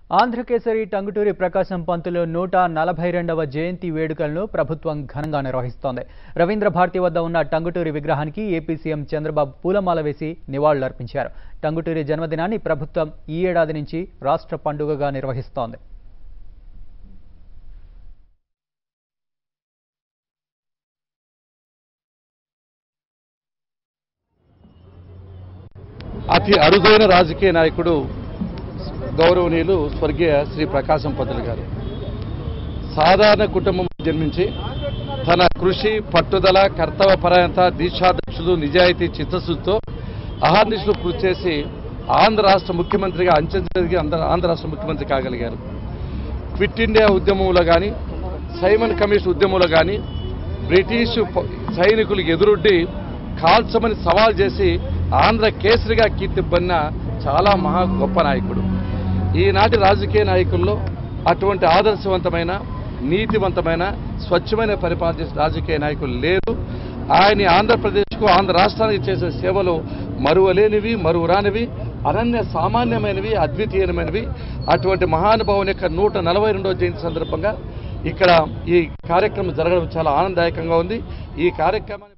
ఆంధ్రకేసరి టంగుటూరి ప్రకాశం పంతులు నూట నలభై రెండవ జయంతి వేడుకలను ప్రభుత్వం ఘనంగా నిర్వహిస్తోంది రవీంద్ర భారతి వద్ద ఉన్న టంగుటూరి విగ్రహానికి ఏపీ సీఎం చంద్రబాబు పూలమాల వేసి నివాళులర్పించారు టంగుటూరి జన్మదినాన్ని ప్రభుత్వం ఈ ఏడాది నుంచి రాష్ట్ర పండుగగా నిర్వహిస్తోంది అతి అరుదైన రాజకీయ నాయకుడు గౌరవనీయులు స్వర్గీయ శ్రీ ప్రకాశం పంతులు గారు సాధారణ కుటుంబం జన్మించి తన కృషి పట్టుదల కర్తవ్య పరాయణత దీక్షాదక్షులు నిజాయితీ చిత్తశుద్ధితో అహర్నిశలు కృషి చేసి ఆంధ్ర రాష్ట్ర ముఖ్యమంత్రిగా అంచెంచదిగి ఆంధ్ర రాష్ట్ర ముఖ్యమంత్రి కాగలిగారు క్విట్ ఇండియా ఉద్యమంలో కానీ సైమన్ కమిషన్ ఉద్యమంలో కానీ బ్రిటిష్ ప- సైనికులకు ఎదురొడ్డి కాల్చమని సవాల్ చేసి ఆంధ్ర కేసరిగా కీర్తిబ్బన్న చాలా మహా గొప్ప నాయకుడు ఈనాటి రాజకీయ నాయకుల్లో అటువంటి ఆదర్శవంతమైన నీతివంతమైన స్వచ్ఛమైన పరిపాలన చేసే రాజకీయ నాయకులు లేరు ఆయన ఆంధ్రప్రదేశ్కు ఆంధ్ర రాష్ట్రానికి చేసే సేవలు మరువలేనివి మరువురానివి అనన్య సామాన్యమైనవి అద్వితీయమైనవి అటువంటి మహానుభావుని యొక్క నూట నలభై రెండవ జయంతి సందర్భంగా ఇక్కడ ఈ కార్యక్రమం జరగడం చాలా ఆనందదాయకంగా ఉంది ఈ కార్యక్రమాన్ని